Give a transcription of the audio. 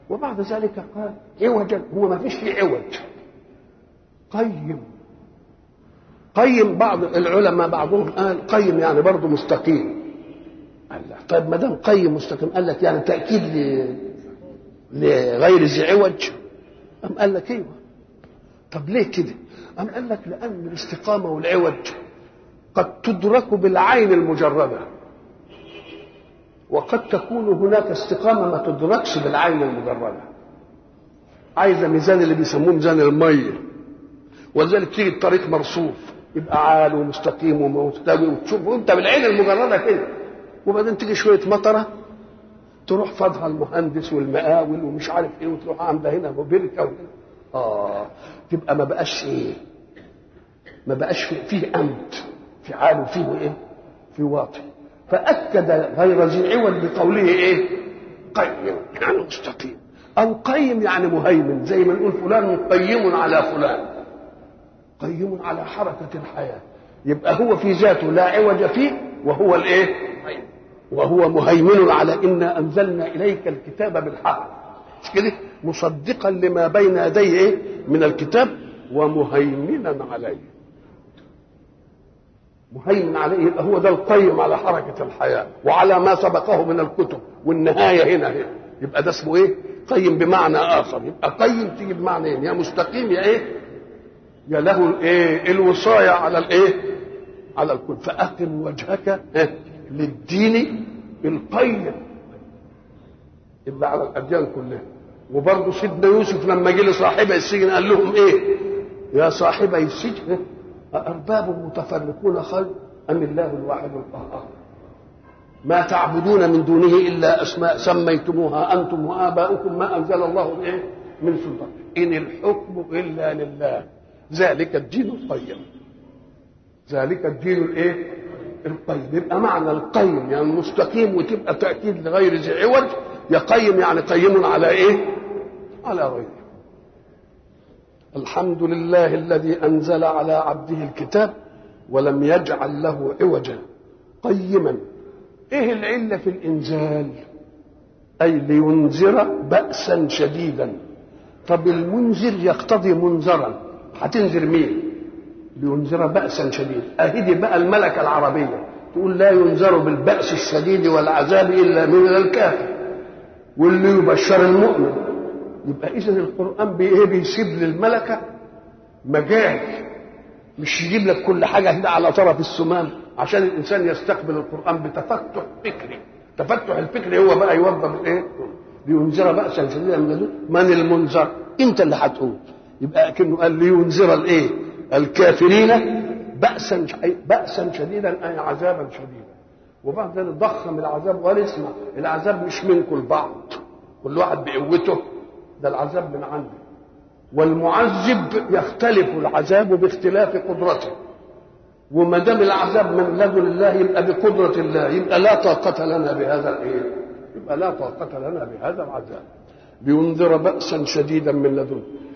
وبعد ذلك قال عوجا هو ما فيش فيه عوج قيم قيم بعض العلماء بعضهم قال قيم يعني برضه مستقيم قال لا طيب ما دام قيم مستقيم قال لك يعني تاكيد ل... لغير ذي عوج أم قال لك ايوه طب ليه كده؟ أم قال لك لأن الاستقامة والعوج قد تدرك بالعين المجردة وقد تكون هناك استقامة ما تدركش بالعين المجردة عايزة ميزان اللي بيسموه ميزان المية ولذلك تيجي الطريق مرصوف يبقى عال ومستقيم ومستوي وتشوفه انت بالعين المجردة كده وبعدين تيجي شوية مطرة تروح فضها المهندس والمقاول ومش عارف ايه وتروح عامله هنا وبركه وهنا اه تبقى ما بقاش ايه ما بقاش فيه, فيه امد في عال وفيه ايه في واطي فاكد غير ذي عوج بقوله ايه قيم يعني مستقيم او قيم يعني مهيمن زي ما نقول فلان قيم على فلان قيم على حركه الحياه يبقى هو في ذاته لا عوج فيه وهو الايه وهو مهيمن على انا انزلنا اليك الكتاب بالحق مش كده مصدقا لما بين يديه ايه من الكتاب ومهيمنا عليه مهيمن عليه يبقى هو ده القيم على حركة الحياة وعلى ما سبقه من الكتب والنهاية هنا هنا يبقى ده اسمه ايه قيم بمعنى آخر يبقى قيم تيجي بمعنى ايه يا مستقيم يا ايه يا له الايه الوصاية على الايه على الكل فأقم وجهك إيه؟ للدين القيم يبقى على الأديان كلها وبرضه سيدنا يوسف لما جه لصاحبي السجن قال لهم ايه يا صاحبي السجن أأرباب متفرقون خير أم الله الواحد القهار ما تعبدون من دونه إلا أسماء سميتموها أنتم وآباؤكم ما أنزل الله به من سلطان إن الحكم إلا لله ذلك الدين القيم ذلك الدين الايه القيم يبقى معنى القيم يعني مستقيم وتبقى تأكيد لغير ذي عوج يا قيم يعني قيم على ايه على غيره الحمد لله الذي انزل على عبده الكتاب ولم يجعل له عوجا قيما ايه العله في الانزال اي لينذر باسا شديدا طب المنذر يقتضي منذرا هتنذر مين لينذر باسا شديدا اهدي بقى الملكه العربيه تقول لا ينذر بالباس الشديد والعذاب الا من الكافر واللي يبشر المؤمن يبقى اذا القران بايه بيسيب للملكه مجال مش يجيب لك كل حاجه كده على طرف السمام عشان الانسان يستقبل القران بتفتح فكري تفتح الفكري هو بقى يوضب الايه لينذر باسا شديدا من من المنذر انت اللي هتقول يبقى كأنه قال لينذر الايه الكافرين بأسا بأسا شديدا أي عذابا شديدا وبعد ذلك ضخم العذاب وقال اسمع العذاب مش منكم البعض كل واحد بقوته ده العذاب من عندي والمعذب يختلف العذاب باختلاف قدرته وما دام العذاب من لدن الله يبقى بقدرة الله يبقى لا طاقة لنا بهذا الايه؟ يبقى لا طاقة لنا بهذا العذاب لينذر بأسا شديدا من لدنه